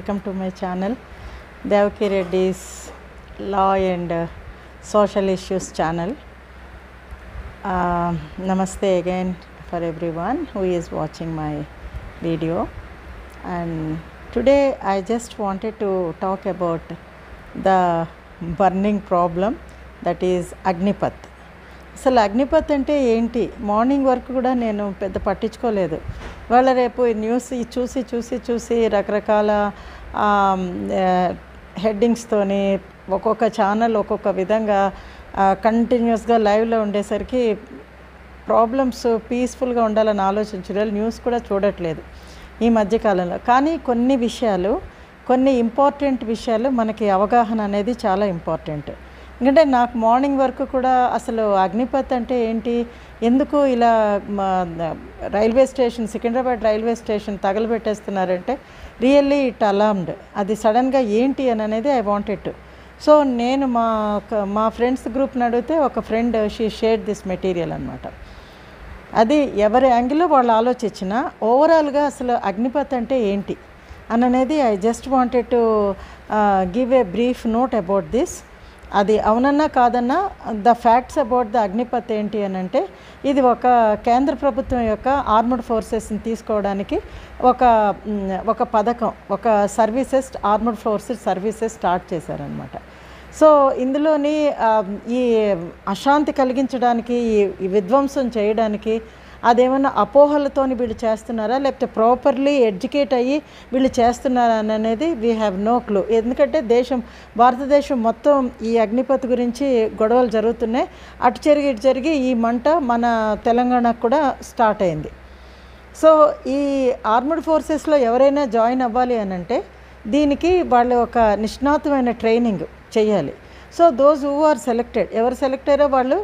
welcome to my channel Devaki Reddy's Law and uh, Social Issues channel. Uh, namaste again for everyone who is watching my video. And today I just wanted to talk about the burning problem that is Agnipath. అసలు అగ్నిపత్ అంటే ఏంటి morning వరకు కూడా నేను పెద్ద పట్టించుకోలేదు వాళ్ళ రేపు ఈ న్యూస్ ఈ చూసి చూసి చూసి రకరకాల హెడ్డింగ్స్తోని ఒక్కొక్క ఛానల్ ఒక్కొక్క విధంగా కంటిన్యూస్గా లైవ్లో ఉండేసరికి ప్రాబ్లమ్స్ పీస్ఫుల్గా ఉండాలని ఆలోచించలేదు న్యూస్ కూడా చూడట్లేదు ఈ మధ్యకాలంలో కానీ కొన్ని విషయాలు కొన్ని ఇంపార్టెంట్ విషయాలు మనకి అవగాహన అనేది చాలా ఇంపార్టెంట్ ఎందుకంటే నాకు మార్నింగ్ వరకు కూడా అసలు అగ్నిపత్ అంటే ఏంటి ఎందుకు ఇలా మా railway station Secunderabad railway station తగలబెట్టేస్తున్నారంటే రియల్లీ ఇట్ అలామ్డ్ అది సడన్గా ఏంటి అని అనేది ఐ వాంటెడ్ టు సో నేను మా ఒక- మా ఫ్రెండ్స్ గ్రూప్ని అడిగితే ఒక friend she share this material అనమాట అది ఎవరి యాంగిల్లో వాళ్ళు ఆలోచించిన ఓవరాల్గా అసలు అగ్నిపత్ అంటే ఏంటి అని అనేది I just wanted to give a brief note about this అది అవునన్నా కాదన్నా the facts about the Agnipath ఏంటి అని అంటే ఇది ఒక కేంద్ర ప్రభుత్వం యొక్క ఆర్మడ్ ఫోర్సెస్ని తీసుకోవడానికి ఒక మ్, ఒక పథకం ఒక services armed forces services start చేశారనమాట సో ఇందులోని ఆ, ఈ అశాంతి కలిగించడానికి ఈ- ఈ విధ్వంసం చేయడానికి అదేమన్నా అపోహలతోని వీళ్ళు చేస్తున్నారా లేకపోతే ప్రాపర్లీ ఎడ్యుకేట్ అయ్యి వీళ్ళు చేస్తున్నారా అని అనేది వీ హ్యావ్ నో క్లూ ఎందుకంటే దేశం భారతదేశం మొత్తం ఈ అగ్నిపత్ గురించి గొడవలు జరుగుతున్నాయి అటు జరిగి ఇటు జరిగి ఈ మంట మన తెలంగాణకు కూడా స్టార్ట్ అయింది సో ఈ ఆర్మడ్ ఫోర్సెస్లో ఎవరైనా జాయిన్ అవ్వాలి అని అంటే దీనికి వాళ్ళు ఒక నిష్ణాతమైన ట్రైనింగ్ చేయాలి so those who are selected ఎవరు సెలెక్ట్ అయ్యారో వాళ్ళు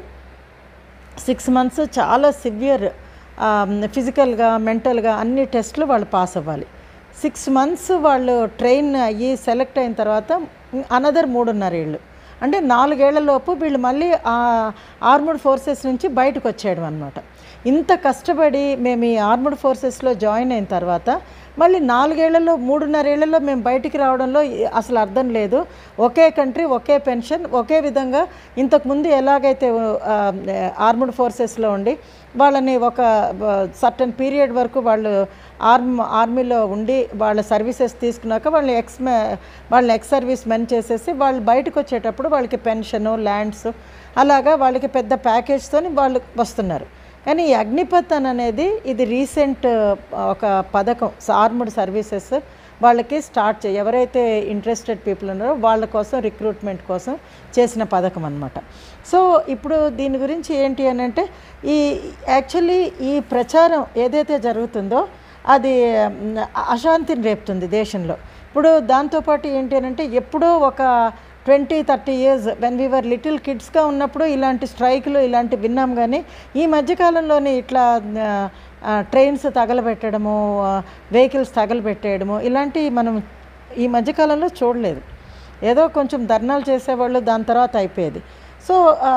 సిక్స్ మంత్స్ చాలా సివియర్ ఫిజికల్గా మెంటల్గా అన్ని టెస్ట్లు వాళ్ళు పాస్ అవ్వాలి సిక్స్ మంత్స్ వాళ్ళు ట్రైన్ అయ్యి సెలెక్ట్ అయిన తర్వాత అనదర్ మూడున్నర ఏళ్ళు అంటే నాలుగేళ్ల లోపు వీళ్ళు మళ్ళీ ఆ ఆర్మడ్ ఫోర్సెస్ నుంచి బయటకు వచ్చేయడం అనమాట ఇంత కష్టపడి మేము ఈ ఆర్మడ్ ఫోర్సెస్లో జాయిన్ అయిన తర్వాత మళ్ళీ నాలుగేళ్లలో మూడున్నరేళ్లలో మేము బయటికి రావడంలో ఈ- అసలు అర్థం లేదు ఒకే కంట్రీ ఒకే పెన్షన్ ఒకే విధంగా ఇంతకుముందు ఎలాగైతే ఆ, ఆర్మడ్ ఫోర్సెస్లో ఉండి వాళ్ళని ఒక సర్టన్ పీరియడ్ వరకు వాళ్ళు ఆర్మ్ ఆర్మీలో ఉండి వాళ్ళ సర్వీసెస్ తీసుకున్నాక వాళ్ళని ఎక్స్ వాళ్ళని ఎక్స్ సర్వీస్ మెన్ చేసేసి వాళ్ళు బయటకు వచ్చేటప్పుడు వాళ్ళకి పెన్షను ల్యాండ్స్ అలాగా వాళ్ళకి పెద్ద ప్యాకేజ్తోని వాళ్ళు వస్తున్నారు కానీ ఈ అగ్నిపత్ అని అనేది ఇది రీసెంట్ ఒక పథకం ఆర్మ్డ్ సర్వీసెస్ వాళ్ళకి స్టార్ట్ చే ఎవరైతే ఇంట్రెస్టెడ్ పీపుల్ ఉన్నారో వాళ్ళ కోసం రిక్రూట్మెంట్ కోసం చేసిన పథకం అనమాట సో ఇప్పుడు దీని గురించి ఏంటి అని అంటే ఈ యాక్చువల్లీ ఈ ప్రచారం ఏదైతే జరుగుతుందో అది మ్, అశాంతిని రేపుతుంది దేశంలో ఇప్పుడు దాంతోపాటు ఏంటి అని అంటే ఎప్పుడో ఒక twenty thirty years when we were little కిడ్స్గా ఉన్నప్పుడు ఇలాంటి స్ట్రైకులు ఇలాంటి విన్నాం కానీ ఈ మధ్యకాలంలోనే ఇట్లా ట్రైన్స్ తగలబెట్టడము వెహికల్స్ తగలబెట్టేయడము ఇలాంటివి మనం ఈ మధ్యకాలంలో చూడలేదు ఏదో కొంచెం ధర్నాలు చేసేవాళ్ళు దాని తర్వాత అయిపోయేది సో ఆ,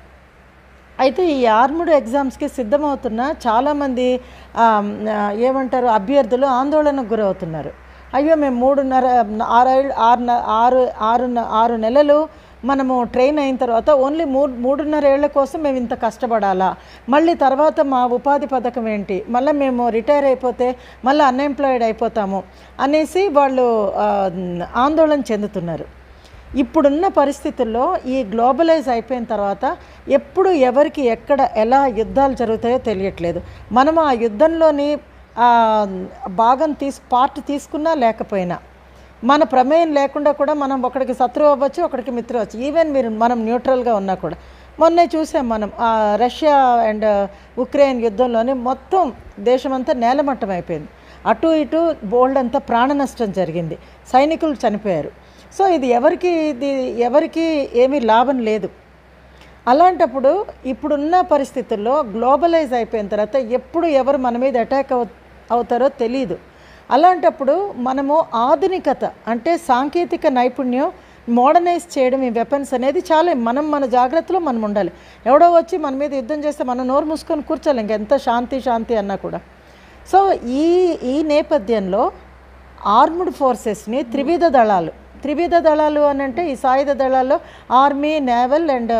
అయితే ఈ ఆర్ముడ్ ఎగ్జామ్స్కి సిద్ధమవుతున్న చాలామంది ఆ, ఆ, ఏమంటారు అభ్యర్థులు ఆందోళనకు గురవుతున్నారు అయ్యో మేము మూడున్నర ఆరు ఏళ్ళు- ఆరు న- ఆరు ఆరు న- ఆరు నెలలు మనము ట్రైన్ అయిన తర్వాత ఓన్లీ మూడు మూడున్నర ఏళ్ల కోసం మేము ఇంత కష్టపడాలా మళ్ళీ తర్వాత మా ఉపాధి పథకం ఏంటి మళ్ళీ మేము రిటైర్ అయిపోతే మళ్ళీ అన్ఎంప్లాయిడ్ అయిపోతాము అనేసి వాళ్ళు ఆ, ఆందోళన చెందుతున్నారు ఇప్పుడున్న పరిస్థితుల్లో ఈ గ్లోబలైజ్ అయిపోయిన తర్వాత ఎప్పుడు ఎవరికి ఎక్కడ ఎలా యుద్ధాలు జరుగుతాయో తెలియట్లేదు మనం ఆ యుద్ధంలోని ఆ, భాగం తీసు పార్ట్ తీసుకున్నా లేకపోయినా మన ప్రమేయం లేకుండా కూడా మనం ఒకడికి శత్రువు అవ్వచ్చు ఒకడికి మిత్రువు అవ్వచ్చు ఈవెన్ మీరు మనం న్యూట్రల్గా ఉన్నా కూడా మొన్నే చూసాం మనం ఆ, రష్యా అండ్ ఉక్రెయిన్ యుద్ధంలోనే మొత్తం దేశమంతా నేలమట్టం అయిపోయింది అటు ఇటు బోల్డ్ అంతా ప్రాణ నష్టం జరిగింది సైనికులు చనిపోయారు సో ఇది ఎవరికి ఇది ఎవరికి ఏమీ లాభం లేదు అలాంటప్పుడు ఇప్పుడున్న పరిస్థితుల్లో గ్లోబలైజ్ అయిపోయిన తర్వాత ఎప్పుడు ఎవరు మన మీద అటాక్ అవు అవుతారో తెలియదు అలాంటప్పుడు మనము ఆధునికత అంటే సాంకేతిక నైపుణ్యం మోడర్నైజ్ చేయడం ఈ వెపన్స్ అనేది చాలా మనం మన జాగ్రత్తలో మనం ఉండాలి ఎవడో వచ్చి మన మీద యుద్ధం చేస్తే మనం నోరు మూసుకొని కూర్చోలేం ఎంత శాంతి శాంతి అన్నా కూడా సో ఈ ఈ నేపథ్యంలో ఆర్మ్డ్ ఫోర్సెస్ని త్రివిధ దళాలు త్రివిధ దళాలు అని అంటే ఈ సాయుధ దళాల్లో army naval and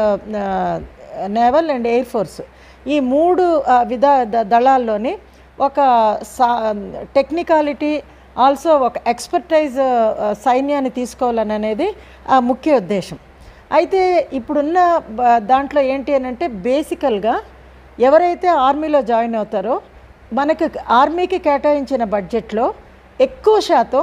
naval and air force ఈ మూడు ఆ, విధ ద- దళాల్లోని ఒక సా టెక్నికాలిటీ ఆల్సో ఒక ఎక్స్పర్టైజ్ సైన్యాన్ని తీసుకోవాలని అనేది ఆ ముఖ్య ఉద్దేశం అయితే ఇప్పుడున్న బ- దాంట్లో ఏంటి అని అంటే బేసికల్గా ఎవరైతే ఆర్మీలో జాయిన్ అవుతారో మనకు ఆర్మీకి కేటాయించిన బడ్జెట్లో ఎక్కువ శాతం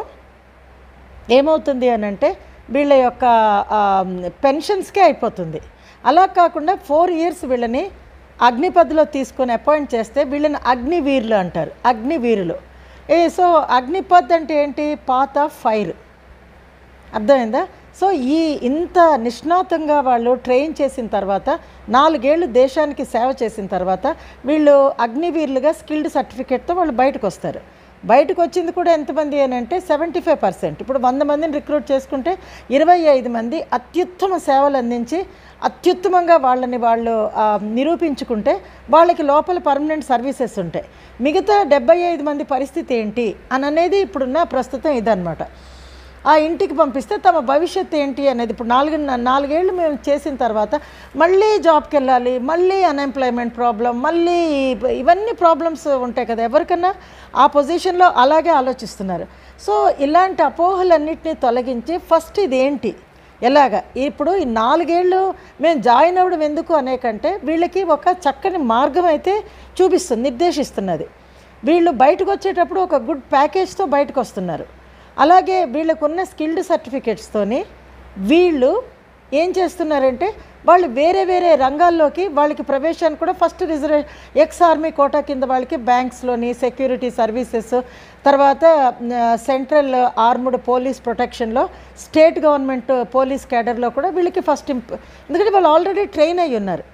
ఏమవుతుంది అని అంటే వీళ్ళ యొక్క ఆ, పెన్షన్స్కే అయిపోతుంది అలా కాకుండా ఫోర్ ఇయర్స్ వీళ్ళని అగ్నిపథ్లో తీసుకొని అపాయింట్ చేస్తే వీళ్ళని అగ్నివీరులు అంటారు అగ్నివీరులు ఏ సో అగ్నిపథ్ అంటే ఏంటి పాత్ ఆఫ్ ఫైర్ అర్థమైందా సో ఈ ఇంత నిష్ణాతంగా వాళ్ళు ట్రైన్ చేసిన తర్వాత నాలుగేళ్ళు దేశానికి సేవ చేసిన తర్వాత వీళ్ళు అగ్నివీరులుగా స్కిల్డ్ సర్టిఫికేట్తో వాళ్ళు బయటకు వస్తారు బయటకు వచ్చింది కూడా ఎంతమంది అని అంటే సెవెంటీ ఫైవ్ పర్సెంట్ ఇప్పుడు వంద మందిని రిక్రూట్ చేసుకుంటే ఇరవై ఐదు మంది అత్యుత్తమ సేవలు అందించి అత్యుత్తమంగా వాళ్ళని వాళ్ళు ఆ, నిరూపించుకుంటే వాళ్ళకి లోపల పర్మనెంట్ సర్వీసెస్ ఉంటాయి మిగతా డెబ్బై ఐదు మంది పరిస్థితి ఏంటి అని అనేది ఇప్పుడున్న ప్రస్తుతం ఇదన్నమాట ఆ ఇంటికి పంపిస్తే తమ భవిష్యత్తు ఏంటి అనేది ఇప్పుడు నాలుగు నాలుగేళ్ళు మేము చేసిన తర్వాత మళ్ళీ జాబ్కి వెళ్ళాలి మళ్ళీ అన్ఎంప్లాయ్మెంట్ ప్రాబ్లం మళ్ళీ ఇవ- ఇవన్నీ ప్రాబ్లమ్స్ ఉంటాయి కదా ఎవరికన్నా ఆ పొజిషన్లో అలాగే ఆలోచిస్తున్నారు సో ఇలాంటి అపోహలన్నింటినీ తొలగించి ఫస్ట్ ఇది ఏంటి ఎలాగా ఇప్పుడు ఈ నాలుగేళ్ళు మేము జాయిన్ అవ్వడం ఎందుకు అనే కంటే వీళ్ళకి ఒక చక్కని మార్గం అయితే చూపిస్తుంది నిర్దేశిస్తున్నది వీళ్ళు బయటకు వచ్చేటప్పుడు ఒక గుడ్ ప్యాకేజ్తో బయటకు వస్తున్నారు అలాగే వీళ్ళకున్న స్కిల్డ్ సర్టిఫికేట్స్తోని వీళ్ళు ఏం చేస్తున్నారంటే వాళ్ళు వేరే వేరే రంగాల్లోకి వాళ్ళకి ప్రవేశానికి కూడా first reserve ex army quota కింద వాళ్ళకి బ్యాంక్స్లోని సెక్యూరిటీ సర్వీసెస్ తర్వాత సెంట్రల్ ఆర్మ్డ్ పోలీస్ ప్రొటెక్షన్లో స్టేట్ గవర్నమెంట్ పోలీస్ క్యాడర్లో కూడా వీళ్ళకి ఫస్ట్ ఇంప్ ఎందుకంటే వాళ్ళు ఆల్రెడీ ట్రైన్ అయ్యి ఉన్నారు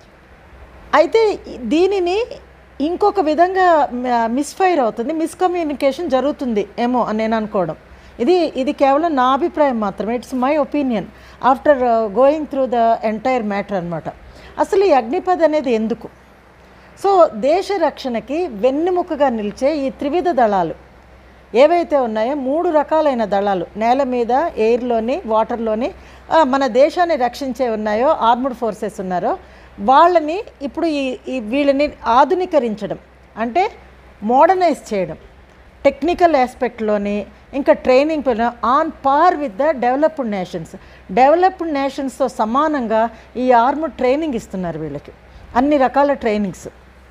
అయితే దీనిని ఇంకొక విధంగా మిస్ఫైర్ అవుతుంది మిస్కమ్యూనికేషన్ జరుగుతుంది ఏమో అని నేను అనుకోవడం ఇది ఇది కేవలం నా అభిప్రాయం మాత్రమే it's my opinion after going through the entire matter అనమాట అసలు ఈ అగ్నిపథ్ అనేది ఎందుకు సో దేశ రక్షణకి వెన్నెముకగా నిలిచే ఈ త్రివిధ దళాలు ఏవైతే ఉన్నాయో మూడు రకాలైన దళాలు నేల మీద ఎయిర్లోని వాటర్లోని ఆ, మన దేశాన్ని రక్షించే ఉన్నాయో ఆర్మ్డ్ ఫోర్సెస్ ఉన్నారో వాళ్ళని ఇప్పుడు ఈ ఈ వీళ్ళని ఆధునీకరించడం అంటే మోడర్నైజ్ చేయడం టెక్నికల్ ఆస్పెక్ట్లోని ఇంకా training on par with the developed nations developed నేషన్స్తో సమానంగా ఈ ఆర్మ్డ్ ట్రైనింగ్ ఇస్తున్నారు వీళ్ళకి అన్ని రకాల ట్రైనింగ్స్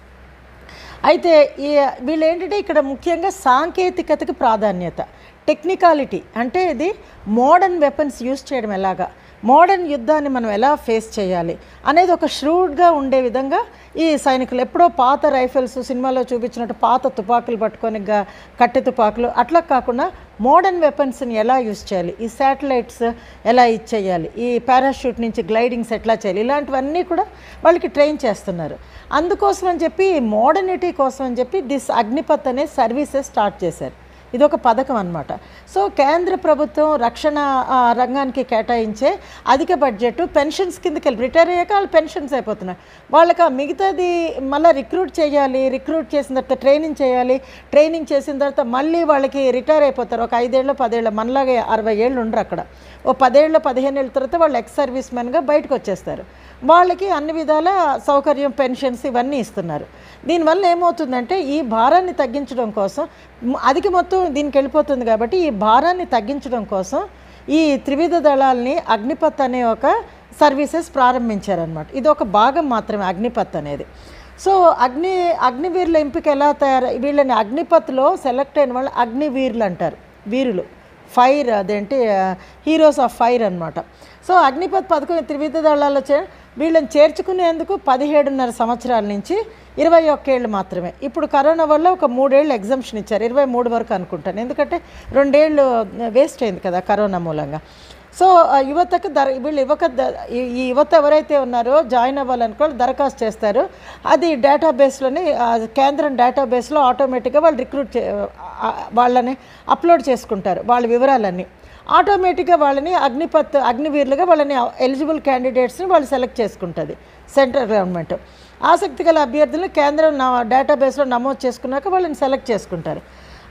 అయితే ఈ వీళ్ళు ఏంటంటే ఇక్కడ ముఖ్యంగా సాంకేతికతకి ప్రాధాన్యత టెక్నికాలిటీ అంటే ఇది మోడర్న్ వెపన్స్ యూస్ చేయడం ఎలాగా మోడర్న్ యుద్ధాన్ని మనం ఎలా ఫేస్ చేయాలి అనేది ఒక ష్రూడ్గా ఉండే విధంగా ఈ సైనికులు ఎప్పుడో పాత రైఫిల్స్ సినిమాలో చూపించినట్టు పాత తుపాకులు పట్టుకొని గా- కట్టె తుపాకులు అట్లా కాకుండా మోడర్న్ వెపన్స్ని ఎలా యూస్ చేయాలి ఈ శాటిలైట్స్ ఎలా ఇచ్చేయాలి ఈ పారాషూట్ నుంచి గ్లైడింగ్స్ ఎట్లా చేయాలి ఇలాంటివన్నీ కూడా వాళ్ళకి ట్రైన్ చేస్తున్నారు అందుకోసం అని చెప్పి మోడర్నిటీ కోసం అని చెప్పి దిస్ అగ్నిపత్ అనే సర్వీసెస్ స్టార్ట్ చేశారు ఇది ఒక పథకం అన్నమాట సో కేంద్ర ప్రభుత్వం రక్షణ ఆ, రంగానికి కేటాయించే అధిక బడ్జెట్ పెన్షన్స్ కిందకి వెళ్ళి రిటైర్ అయ్యాక వాళ్ళు పెన్షన్స్ అయిపోతున్నారు వాళ్ళకి ఆ మిగతాది మళ్ళీ రిక్రూట్ చేయాలి రిక్రూట్ చేసిన తర్వాత ట్రైనింగ్ చేయాలి ట్రైనింగ్ చేసిన తర్వాత మళ్ళీ వాళ్ళకి రిటైర్ అయిపోతారు ఒక ఐదేళ్ళు పదేళ్ళు మనలాగా అరవై ఏళ్ళు ఉండరు అక్కడ ఓ పదేళ్ళు పదిహేను ఏళ్ళ తర్వాత వాళ్ళు ఎక్స్ సర్వీస్ మెన్గా బయటకు వచ్చేస్తారు వాళ్ళకి అన్ని విధాల సౌకర్యం పెన్షన్స్ ఇవన్నీ ఇస్తున్నారు దీనివల్ల ఏమవుతుందంటే ఈ భారాన్ని తగ్గించడం కోసం మ్, అధిక మొత్తం దీనికి వెళ్ళిపోతుంది కాబట్టి ఈ భారాన్ని తగ్గించడం కోసం ఈ త్రివిధ దళాల్ని అగ్నిపత్ అనే ఒక సర్వీసెస్ ప్రారంభించారనమాట ఇది ఒక భాగం మాత్రమే అగ్నిపత్ అనేది సో అగ్ని అగ్నివీరుల ఎంపిక ఎలా తయారు వీళ్ళని అగ్నిపత్లో సెలెక్ట్ అయిన వాళ్ళు అగ్నివీరులు అంటారు వీరులు ఫైర్ అదేంటి హీరోస్ ఆఫ్ ఫైర్ అన్నమాట సో అగ్నిపత్ పథకం త్రివిధ దళాల్లో చే వీళ్ళని చేర్చుకునేందుకు పదిహేడున్నర సంవత్సరాల నుంచి ఇరవై ఒక్కేళ్ళు మాత్రమే ఇప్పుడు కరోనా వల్ల ఒక మూడేళ్ళు ఎగ్జామ్షన్ ఇచ్చారు ఇరవై మూడు వరకు అనుకుంటాను ఎందుకంటే రెండేళ్ళు వేస్ట్ అయింది కదా కరోనా మూలంగా సో ఆ యువతకు దర వీళ్ళు యువక ద- ఈ ఈ యువత ఎవరైతే ఉన్నారో జాయిన్ అవ్వాలనుకోవాలి దరఖాస్తు చేస్తారు అది డేటాబేస్లోని కేంద్రం డేటాబేస్లో ఆటోమేటిక్గా వాళ్ళు రిక్రూట్ చే ఆ, వాళ్ళని అప్లోడ్ చేసుకుంటారు వాళ్ళ వివరాలన్నీ ఆటోమేటిక్గా వాళ్ళని అగ్నిపత్ అగ్నివీరులుగా వాళ్ళని ఎలిజిబుల్ క్యాండిడేట్స్ని వాళ్ళు సెలెక్ట్ చేసుకుంటుంది సెంట్రల్ గవర్నమెంట్ ఆసక్తి గల అభ్యర్థులను కేంద్రం నా డేటాబేస్లో నమోదు చేసుకున్నాక వాళ్ళని సెలెక్ట్ చేసుకుంటారు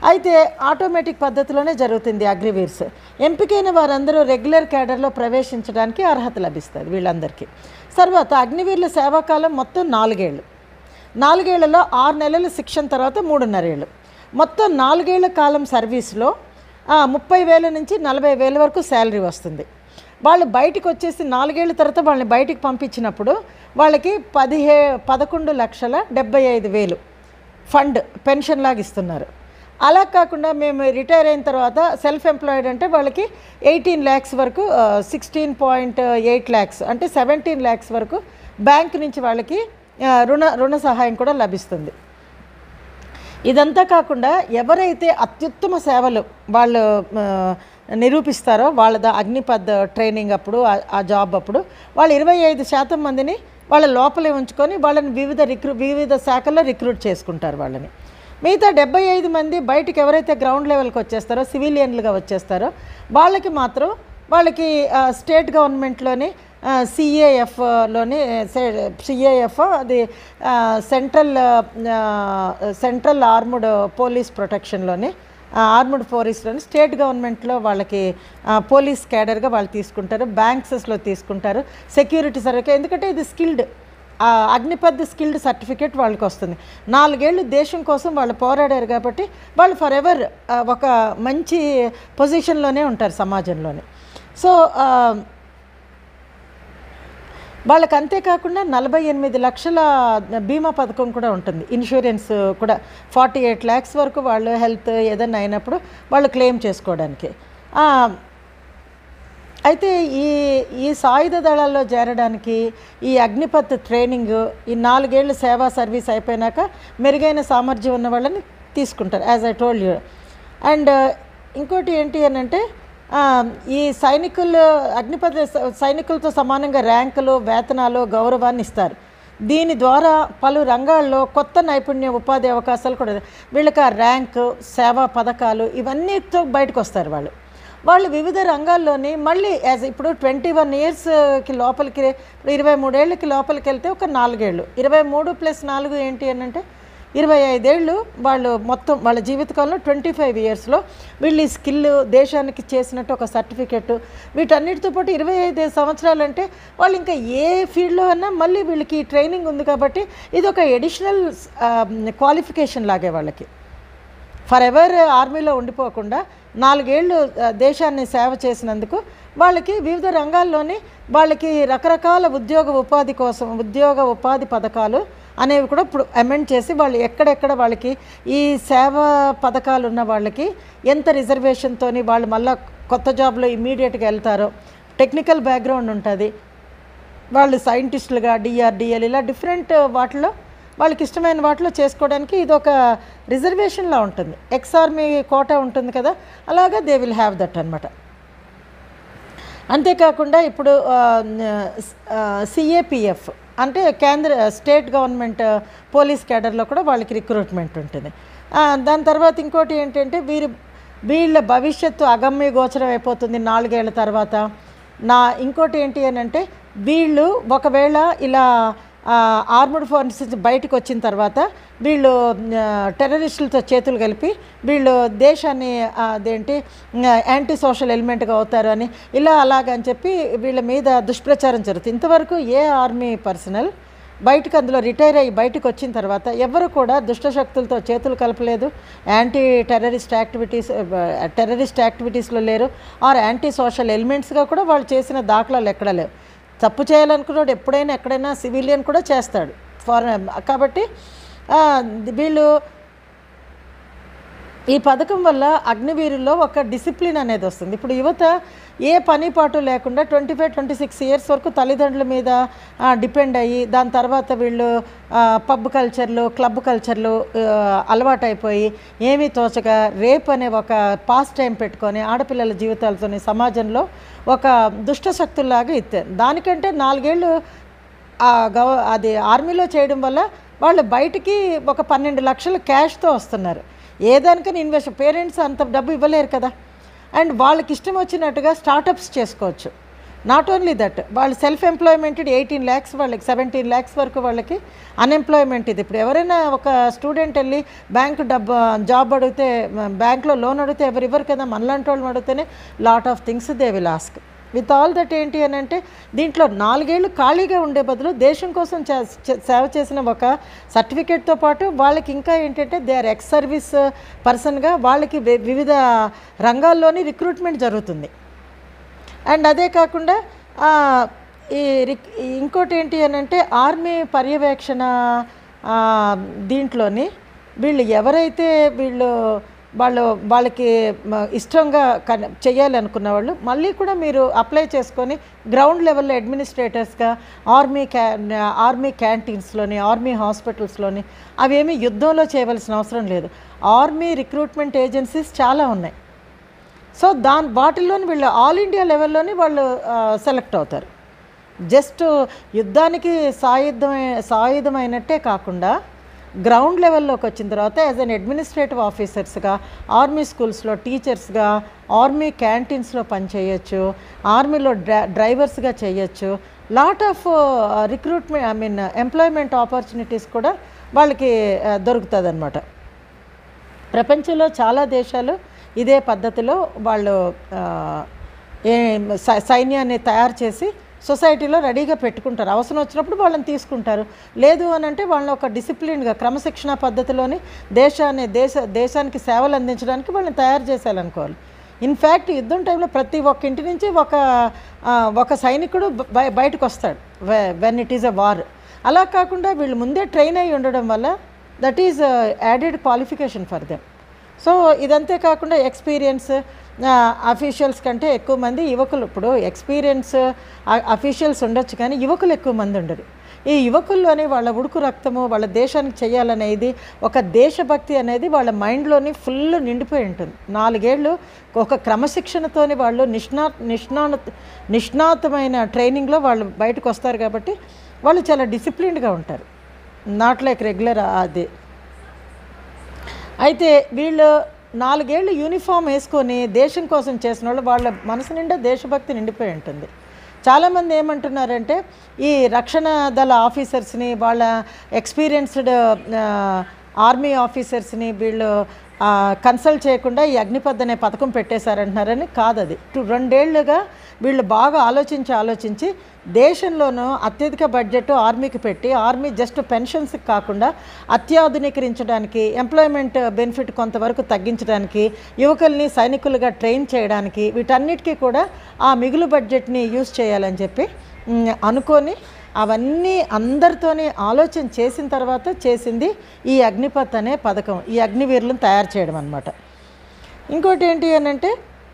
అయితే ఆటోమేటిక్ పద్ధతిలోనే జరుగుతుంది అగ్రివీర్స్ ఎంపికైన వారందరూ రెగ్యులర్ క్యాడర్లో ప్రవేశించడానికి అర్హత లభిస్తుంది వీళ్ళందరికీ తర్వాత అగ్నివీర్ల సేవాకాలం మొత్తం నాలుగేళ్ళు నాలుగేళ్లలో ఆరు నెలల శిక్షణ తర్వాత మూడున్నరేళ్ళు మొత్తం నాలుగేళ్ల కాలం సర్వీస్లో ఆ, ముప్పై వేల నుంచి నలభై వేల వరకు శాలరీ వస్తుంది వాళ్ళు బయటికి వచ్చేసి నాలుగేళ్ల తర్వాత వాళ్ళని బయటికి పంపించినప్పుడు వాళ్ళకి పదిహే పదకొండు లక్షల డెబ్బై ఐదు వేలు ఫండ్ పెన్షన్ లాగా ఇస్తున్నారు అలా కాకుండా మేము రిటైర్ అయిన తర్వాత సెల్ఫ్ ఎంప్లాయిడ్ అంటే వాళ్ళకి ఎయిటీన్ ల్యాక్స్ వరకు సిక్స్టీన్ పాయింట్ ఎయిట్ ల్యాక్స్ అంటే సెవెంటీన్ ల్యాక్స్ వరకు బ్యాంక్ నుంచి వాళ్ళకి ఆ, రుణ రుణ సహాయం కూడా లభిస్తుంది ఇదంతా కాకుండా ఎవరైతే అత్యుత్తమ సేవలు వాళ్ళు ఆ, నిరూపిస్తారో వాళ్ళ ద- అగ్నిపథ్ ట్రైనింగ్ అప్పుడు ఆ- ఆ జాబ్ అప్పుడు వాళ్ళు ఇరవై ఐదు శాతం మందిని వాళ్ళ లోపలే ఉంచుకొని వాళ్ళని వివిధ రిక్రూ వివిధ శాఖల్లో రిక్రూట్ చేసుకుంటారు వాళ్ళని మిగతా డెబ్బై ఐదు మంది బయటికి ఎవరైతే గ్రౌండ్ లెవెల్కి వచ్చేస్తారో సివిలియన్లుగా వచ్చేస్తారో వాళ్ళకి మాత్రం వాళ్ళకి ఆ, స్టేట్ గవర్నమెంట్లోని సిఏఎఫ్లోని సిఏఎఫ్ అది ఆ, సెంట్రల్ ఆ, సెంట్రల్ ఆర్ముడ్ పోలీస్ ప్రొటెక్షన్లోని ఆ, ఆర్ముడ్ పోలీస్లోని స్టేట్ గవర్నమెంట్లో వాళ్ళకి ఆ, పోలీస్ క్యాడర్గా వాళ్ళు తీసుకుంటారు బ్యాంక్సెస్లో తీసుకుంటారు సెక్యూరిటీ సర్వీస్ ఎందుకంటే ఇది స్కిల్డ్ ఆ అగ్నిపథ్ స్కిల్డ్ సర్టిఫికేట్ వాళ్ళకి వస్తుంది నాలుగేళ్ళు దేశం కోసం వాళ్ళు పోరాడారు కాబట్టి వాళ్ళు ఫర్ ఎవర్ ఒక మంచి పొజిషన్లోనే ఉంటారు సమాజంలోనే సో ఆ, వాళ్ళకి అంతేకాకుండా నలభై ఎనిమిది లక్షల బీమా పథకం కూడా ఉంటుంది ఇన్సూరెన్స్ కూడా ఫార్టీ ఎయిట్ ల్యాక్స్ వరకు వాళ్ళు హెల్త్ ఏదైనా అయినప్పుడు వాళ్ళు క్లెయిమ్ చేసుకోవడానికి ఆ, అయితే ఈ ఈ సాయుధ దళాల్లో చేరడానికి ఈ అగ్నిపత్ ట్రైనింగ్ ఈ నాలుగేళ్ళు సేవా సర్వీస్ అయిపోయినాక మెరుగైన సామర్థ్యం ఉన్న వాళ్ళని తీసుకుంటారు as I told you and ఇంకోటి ఏంటి అని అంటే ఆ, ఈ సైనికులు అగ్నిపథ సైనికులతో సమానంగా ర్యాంకులు వేతనాలు గౌరవాన్ని ఇస్తారు దీని ద్వారా పలు రంగాల్లో కొత్త నైపుణ్య ఉపాధి అవకాశాలు కూడా వీళ్ళకి ఆ ర్యాంకు సేవా పథకాలు ఇవన్నీతో బయటకు వస్తారు వాళ్ళు వాళ్ళు వివిధ రంగాల్లోని మళ్ళీ యాజ్ ఇప్పుడు ట్వంటీ వన్ ఇయర్స్కి లోపలికి ఇప్పుడు ఇరవై మూడేళ్ళకి లోపలికి వెళ్తే ఒక నాలుగేళ్ళు ఇరవై మూడు ప్లస్ నాలుగు ఏంటి అని అంటే ఇరవై ఐదేళ్ళు వాళ్ళు మొత్తం వాళ్ళ జీవితకాలంలో ట్వంటీ ఫైవ్ ఇయర్స్లో వీళ్ళు ఈ స్కిల్ దేశానికి చేసినట్టు ఒక సర్టిఫికెట్ వీటన్నిటితో పాటు ఇరవై ఐదు సంవత్సరాలు అంటే వాళ్ళు ఇంకా ఏ ఫీల్డ్లో అన్నా మళ్ళీ వీళ్ళకి ట్రైనింగ్ ఉంది కాబట్టి ఇది ఒక ఎడిషనల్ క్వాలిఫికేషన్ లాగే వాళ్ళకి ఫర్ ఎవర్ ఆర్మీలో ఉండిపోకుండా నాలుగేళ్ళు ఆ, దేశాన్ని సేవ చేసినందుకు వాళ్ళకి వివిధ రంగాల్లోని వాళ్ళకి రకరకాల ఉద్యోగ ఉపాధి కోసం ఉద్యోగ ఉపాధి పథకాలు అనేవి కూడా ఇప్పుడు అమెండ్ చేసి వాళ్ళు ఎక్కడెక్కడ వాళ్ళకి ఈ సేవా పథకాలు ఉన్న వాళ్ళకి ఎంత రిజర్వేషన్తో వాళ్ళు మళ్ళీ కొత్త జాబ్లో ఇమీడియట్గా వెళ్తారో టెక్నికల్ బ్యాక్గ్రౌండ్ ఉంటుంది వాళ్ళు సైంటిస్టులుగా డిఆర్డిఎల్ ఇలా డిఫరెంట్ వాటిలో వాళ్ళకి ఇష్టమైన వాటిలో చేసుకోవడానికి ఇది ఒక రిజర్వేషన్లా ఉంటుంది ఎక్స్ ఆర్మీ కోటా ఉంటుంది కదా అలాగా దే విల్ హ్యావ్ దట్ అనమాట అంతేకాకుండా ఇప్పుడు సిఏపిఎఫ్ అంటే కేంద్ర స్టేట్ గవర్నమెంట్ పోలీస్ క్యాడర్లో కూడా వాళ్ళకి రిక్రూట్మెంట్ ఉంటుంది ఆ, దాని తర్వాత ఇంకోటి ఏంటంటే వీరు వీళ్ళ భవిష్యత్తు అగమ్య గోచరం అయిపోతుంది నాలుగేళ్ల తర్వాత నా ఇంకోటి ఏంటి అని అంటే వీళ్ళు ఒకవేళ ఇలా ఆర్మడ్ ఫోర్సెస్ బయటకు వచ్చిన తర్వాత వీళ్ళు ఆ, టెర్రరిస్టులతో చేతులు కలిపి వీళ్ళు దేశాన్ని ఆ, అదేంటి ఆ, యాంటీ సోషల్ ఎలిమెంట్గా అవుతారు అని ఇలా అలాగని చెప్పి వీళ్ళ మీద దుష్ప్రచారం జరుగుతుంది ఇంతవరకు ఏ ఆర్మీ పర్సనల్ బయటకు అందులో రిటైర్ అయ్యి బయటకు వచ్చిన తర్వాత ఎవరు కూడా దుష్టశక్తులతో చేతులు కలపలేదు యాంటీ టెర్రరిస్ట్ యాక్టివిటీస్ టెర్రరిస్ట్ యాక్టివిటీస్లో లేరు ఆర్ యాంటీ సోషల్ ఎలిమెంట్స్గా కూడా వాళ్ళు చేసిన దాఖలాలు ఎక్కడ లేవు తప్పు చేయాలనుకున్నాడు ఎప్పుడైనా ఎక్కడైనా సివిలియన్ కూడా చేస్తాడు ఫారెన్ కాబట్టి ఆ, వీళ్ళు ఈ పథకం వల్ల అగ్నివీరుల్లో ఒక డిసిప్లిన్ అనేది వస్తుంది ఇప్పుడు యువత ఏ పని పాటు లేకుండా twenty five twenty six years వరకు తల్లిదండ్రుల మీద డిపెండ్ అయ్యి దాని తర్వాత వీళ్ళు పబ్ కల్చర్లు క్లబ్ కల్చర్లు అలవాటైపోయి ఏమీ తోచక రేప్ అనే ఒక పాస్ టైం పెట్టుకొని ఆడపిల్లల జీవితాలతోని సమాజంలో ఒక దుష్ట శక్తుల్లాగా ఇస్తారు దానికంటే నాలుగేళ్ళు ఆ గవ అది ఆర్మీలో చేయడం వల్ల వాళ్ళు బయటికి ఒక పన్నెండు లక్షలు క్యాష్తో వస్తున్నారు ఏదానికైనా ఇన్వెస్ట్ పేరెంట్స్ అంత డబ్బు ఇవ్వలేరు కదా అండ్ వాళ్ళకి ఇష్టం వచ్చినట్టుగా స్టార్టప్స్ చేసుకోవచ్చు నాట్ ఓన్లీ దట్ వాళ్ళు సెల్ఫ్ ఎంప్లాయ్మెంటెడ్ ఎయిటీన్ ల్యాక్స్ వాళ్ళకి సెవెంటీన్ ల్యాక్స్ వరకు వాళ్ళకి అన్ఎంప్లాయ్మెంట్ ఇది ఇప్పుడు ఎవరైనా ఒక స్టూడెంట్ వెళ్ళి బ్యాంక్ డబ్బు జాబ్ అడిగితే బ్యాంక్లో లోన్ అడిగితే ఎవరు ఇవ్వరు కదా మనలాంటి వాళ్ళు అడిగితేనే lot of things they will ask with all that ఏంటి అని అంటే దీంట్లో నాలుగేళ్లు ఖాళీగా ఉండే బదులు దేశం కోసం చే- చే- సేవ చేసిన ఒక సర్టిఫికేట్తో పాటు వాళ్ళకి ఇంకా ఏంటంటే దే ఆర్ ఎక్స్ సర్వీస్ పర్సన్గా వాళ్ళకి వి- వివిధ రంగాల్లోని రిక్రూట్మెంట్ జరుగుతుంది అండ్ అదే కాకుండా ఆ, ఈ రిక్ ఈ ఇంకోటి ఏంటి అని అంటే ఆర్మీ పర్యవేక్షణ ఆ, దీంట్లోని వీళ్ళు ఎవరైతే వీళ్ళు వాళ్ళు వాళ్ళకి మ- ఇష్టంగా కన్ చేయాలి అనుకున్న వాళ్ళు మళ్ళీ కూడా మీరు అప్లై చేసుకొని గ్రౌండ్ లెవెల్లో అడ్మినిస్ట్రేటర్స్గా ఆర్మీ క్యా ఆర్మీ క్యాంటీన్స్లోని ఆర్మీ హాస్పిటల్స్లోని అవేమీ యుద్ధంలో చేయవలసిన అవసరం లేదు ఆర్మీ రిక్రూట్మెంట్ ఏజెన్సీస్ చాలా ఉన్నాయి సో దాని వాటిల్లోని వీళ్ళు ఆల్ ఇండియా లెవెల్లోని వాళ్ళు సెలెక్ట్ అవుతారు జస్ట్ యుద్ధానికి సాయుధమై సాయుధమైనట్టే కాకుండా గ్రౌండ్ లెవెల్లోకి వచ్చిన తర్వాత యాజ్ అన్ అడ్మినిస్ట్రేటివ్ ఆఫీసర్స్గా ఆర్మీ స్కూల్స్లో టీచర్స్గా ఆర్మీ క్యాంటీన్స్లో పనిచేయచ్చు ఆర్మీలో డ్రై డ్రైవర్స్గా చేయొచ్చు lot of recruitment I mean employment opportunities కూడా వాళ్ళకి దొరుకుతుంది అనమాట ప్రపంచంలో చాలా దేశాలు ఇదే పద్ధతిలో వాళ్ళు ఆ, ఏ సై- సైన్యాన్ని తయారు చేసి సొసైటీలో రెడీగా పెట్టుకుంటారు అవసరం వచ్చినప్పుడు వాళ్ళని తీసుకుంటారు లేదు అని అంటే వాళ్ళని ఒక డిసిప్లిన్గా క్రమశిక్షణ పద్ధతిలోని దేశాన్ని దేశ దేశానికి సేవలు అందించడానికి వాళ్ళని తయారు చేసేయాలనుకోవాలి ఇన్ఫ్యాక్ట్ యుద్ధం టైంలో ప్రతి ఒక్క ఇంటి నుంచి ఒక ఆ, ఒక సైనికుడు బయ బయటకు వస్తాడు when it is a war అలా కాకుండా వీళ్ళు ముందే ట్రైన్ అయి ఉండడం వల్ల that is added qualification for them so ఇదంతే కాకుండా ఎక్స్పీరియన్స్ అఫీషియల్స్ కంటే ఎక్కువ మంది యువకులు ఇప్పుడు ఎక్స్పీరియన్స్ అఫీషియల్స్ ఉండొచ్చు కానీ యువకులు ఎక్కువ మంది ఉండరు ఈ యువకుల్లోని వాళ్ళ ఉడుకు రక్తము వాళ్ళ దేశానికి చేయాలనేది ఒక దేశభక్తి అనేది వాళ్ళ మైండ్లోని ఫుల్ నిండిపోయి ఉంటుంది నాలుగేళ్ళు ఒక క్రమశిక్షణతోని వాళ్ళు నిష్ణా నిష్ణా నిష్ణాతమైన ట్రైనింగ్లో వాళ్ళు బయటకు వస్తారు కాబట్టి వాళ్ళు చాలా డిసిప్లిన్డ్గా ఉంటారు నాట్ లైక్ రెగ్యులర్ అది అయితే వీళ్ళు నాలుగేళ్ళు యూనిఫామ్ వేసుకొని దేశం కోసం చేసిన వాళ్ళు వాళ్ళ మనసు నిండా దేశభక్తి నిండిపోయి ఉంటుంది చాలామంది ఏమంటున్నారంటే ఈ రక్షణ దళ ఆఫీసర్స్ని వాళ్ళ ఎక్స్పీరియన్స్డ్ ఆర్మీ ఆఫీసర్స్ని వీళ్ళు కన్సల్ట్ చేయకుండా ఈ అగ్నిపథ్ అనే పథకం పెట్టేశారంటున్నారని కాదది టు రెండేళ్లుగా వీళ్ళు బాగా ఆలోచించి ఆలోచించి దేశంలోనూ అత్యధిక బడ్జెట్ ఆర్మీకి పెట్టి ఆర్మీ జస్ట్ పెన్షన్స్కి కాకుండా అత్యాధునీకరించడానికి ఎంప్లాయ్మెంట్ బెనిఫిట్ కొంతవరకు తగ్గించడానికి యువకుల్ని సైనికులుగా ట్రైన్ చేయడానికి వీటన్నిటికీ కూడా ఆ మిగులు బడ్జెట్ని యూజ్ చేయాలని చెప్పి మ్, అనుకొని అవన్నీ అందరితోని ఆలోచన చేసిన తర్వాత చేసింది ఈ అగ్నిపత్ అనే పథకం ఈ అగ్నివీరులను తయారు చేయడం అనమాట ఇంకోటి ఏంటి అని అంటే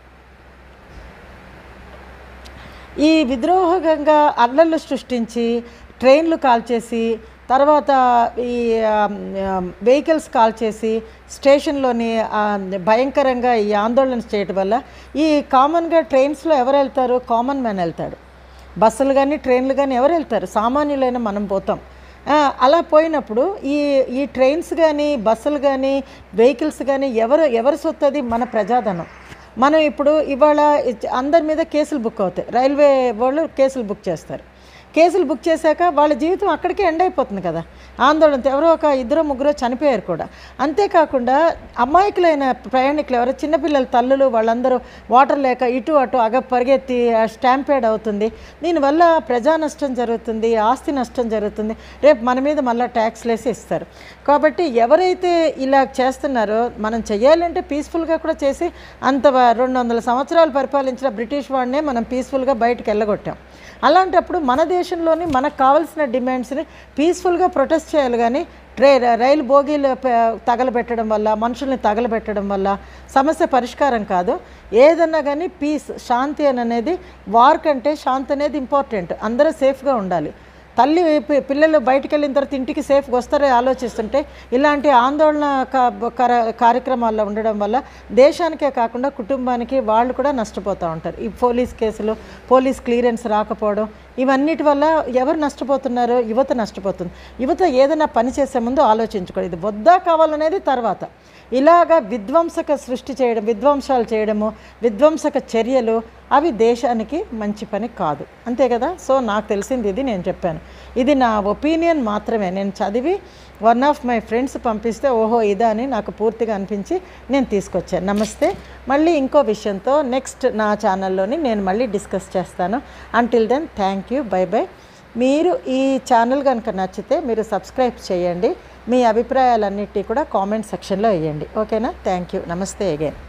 ఈ విద్రోహంగా అల్లర్లు సృష్టించి ట్రైన్లు కాల్చేసి తర్వాత ఈ వెహికల్స్ కాల్ చేసి స్టేషన్లోని ఆ, భయంకరంగా ఈ ఆందోళన చేయటం వల్ల ఈ కామన్గా ట్రైన్స్లో ఎవరు వెళ్తారు కామన్ మ్యాన్ వెళ్తాడు బస్సులు కానీ ట్రైన్లు కానీ ఎవరు వెళ్తారు సామాన్యులైన మనం పోతాం ఆ, అలా పోయినప్పుడు ఈ ఈ ట్రైన్స్ కానీ బస్సులు కానీ వెహికల్స్ కానీ ఎవరు ఎవరి సొత్తు అది మన ప్రజాధనం మనం ఇప్పుడు ఇవాళ ఇచ్- అందరి మీద కేసులు బుక్ అవుతాయి రైల్వే వాళ్ళు కేసులు బుక్ చేస్తారు కేసులు బుక్ చేశాక వాళ్ళ జీవితం అక్కడికే ఎండ్ అయిపోతుంది కదా ఆందోళనతో ఎవరో ఒక ఇద్దరు ముగ్గురు చనిపోయారు కూడా అంతేకాకుండా అమాయకులైన ప్రయాణికులు ఎవరో చిన్నపిల్లల తల్లులు వాళ్ళందరూ వాటర్ లేక ఇటు అటు అగ పరిగెత్తి స్టాంపేడ్ అవుతుంది దీనివల్ల ప్రజా నష్టం జరుగుతుంది ఆస్తి నష్టం జరుగుతుంది రేపు మన మీద మళ్ళీ ట్యాక్స్ లేసి ఇస్తారు కాబట్టి ఎవరైతే ఇలా చేస్తున్నారో మనం చేయాలంటే పీస్ఫుల్గా కూడా చేసి అంత వ- రెండు వందల సంవత్సరాలు పరిపాలించిన బ్రిటిష్ వాడినే మనం పీస్ఫుల్గా బయటకు వెళ్ళగొట్టాం అలాంటప్పుడు మన దేశంలోని మనకు కావాల్సిన డిమాండ్స్ని పీస్ఫుల్గా ప్రొటెస్ట్ చేయాలి కానీ ట్రే రైలు బోగీలు ప- తగలబెట్టడం వల్ల మనుషుల్ని తగలబెట్టడం వల్ల సమస్య పరిష్కారం కాదు ఏదన్నా కానీ పీస్ శాంతి అని అనేది వార్ కంటే శాంతి అనేది ఇంపార్టెంట్ అందరూ సేఫ్గా ఉండాలి తల్లి పి- పిల్లలు బయటికి వెళ్ళిన తర్వాత ఇంటికి సేఫ్గా వస్తారే ఆలోచిస్తుంటే ఇలాంటి ఆందోళన కా- కర- కార్యక్రమాల్లో ఉండడం వల్ల దేశానికే కాకుండా కుటుంబానికి వాళ్ళు కూడా నష్టపోతూ ఉంటారు ఈ పోలీస్ కేసులు పోలీస్ క్లియరెన్స్ రాకపోవడం ఇవన్నిటి వల్ల ఎవరు నష్టపోతున్నారు యువత నష్టపోతుంది యువత ఏదైనా పని చేసే ముందు ఆలోచించుకోవాలి ఇది వద్దా కావాలనేది తర్వాత ఇలాగా విధ్వంసక సృష్టి చేయడం విధ్వంసాలు చేయడము విధ్వంసక చర్యలు అవి దేశానికి మంచి పని కాదు అంతే కదా సో నాకు తెలిసింది ఇది నేను చెప్పాను ఇది నా ఒపీనియన్ మాత్రమే నేను చదివి వన్ ఆఫ్ మై ఫ్రెండ్స్ పంపిస్తే ఓహో ఇదా అని నాకు పూర్తిగా అనిపించి నేను తీసుకొచ్చాను నమస్తే మళ్ళీ ఇంకో విషయంతో నెక్స్ట్ నా ఛానల్లోని నేను మళ్ళీ డిస్కస్ చేస్తాను until then thank you bye bye మీరు ఈ ఛానల్ కనుక నచ్చితే మీరు సబ్స్క్రైబ్ చేయండి మీ అభిప్రాయాలన్నిటి కూడా కామెంట్ సెక్షన్లో వేయండి ఓకేనా థ్యాంక్ యూ నమస్తే అగైన్